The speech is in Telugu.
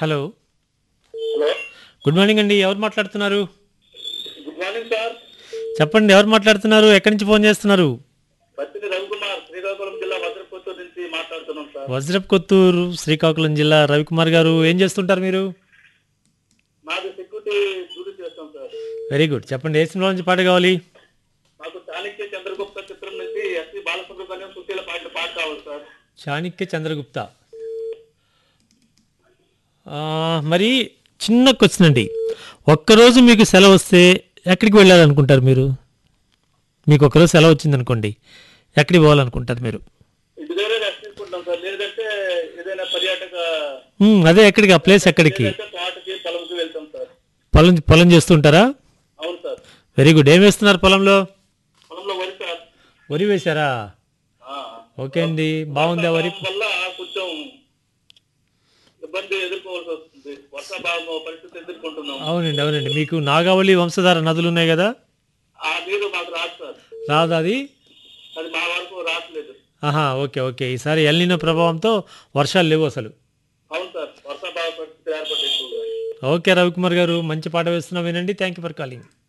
హలో హలో గుడ్ మార్నింగ్ అండి ఎవరు మాట్లాడుతున్నారు గుడ్ మార్నింగ్ సార్ చెప్పండి ఎవరు మాట్లాడుతున్నారు ఎక్కడి నుంచి ఫోన్ చేస్తున్నారు పత్తిని రవికుమార్ శ్రీకాకుళం జిల్లా భద్రపుత్తూరు నుంచి మాట్లాడుతున్నాం సార్ వజ్రప్ కొత్తూరు శ్రీకాకుళం జిల్లా రవికుమార్ గారు ఏం చేస్తుంటారు మీరు మాకు సెక్యూరిటీ డ్యూటీ చేస్తాం సార్ వెరీ గుడ్ చెప్పండి ఏ సినిమా నుంచి పాట కావాలి మాకు చాణక్య చంద్రగుప్త చిత్రం నుంచి ఎస్పి బాలసుబ్రహ్మణ్యం సుశీల పాట పాట కావాలి సార్ చాణక్య చంద్రగుప్త ఆ, మరి చిన్న క్వశ్చన్ అండి ఒక్కరోజు మీకు సెలవు వస్తే ఎక్కడికి వెళ్ళాలనుకుంటారు మీరు మీకు ఒక్కరోజు సెలవు వచ్చింది అనుకోండి ఎక్కడికి పోవాలనుకుంటారు మీరు ఇంటి దగ్గర రెస్ట్ తీసుకుంటాం సార్ లేదంటే ఏదైనా పర్యాటక మ్, అదే ఎక్కడికి ఆ ప్లేస్ ఎక్కడికి లేదంటే తోటకి పొలంకి వెళ్తాం సార్ పొలం పొలం చేస్తుంటారా అవును సార్ వెరీ గుడ్ ఏం వేస్తున్నారు పొలంలో పొలంలో వరి సార్ వరి వేశారా ఆ. ఓకే అండి బాగుంది ఆ వరి వర్షాభావం వల్ల కొంచెం ఇబ్బంది ఎదుర్కోవాల్సి వస్తుంది వర్షాభావం పరిస్థితి ఎదుర్కొంటున్నాం అవునండి అవునండి మీకు నాగావళి వంశధార నదులు ఉన్నాయి కదా ఆ నీరు మాకు రాదు సార్ రాదా అది అది మా వరకు రావట్లేదు ఆహా ఓకే ఓకే ఈసారి ఎల్నినో ప్రభావంతో వర్షాలు లేవు అసలు అవును సార్ వర్షాభావ పరిస్థితి ఏర్పడింది ఓకే రవికుమార్ గారు మంచి పాట వేస్తున్నా వినండి థ్యాంక్ యూ ఫర్ కాలింగ్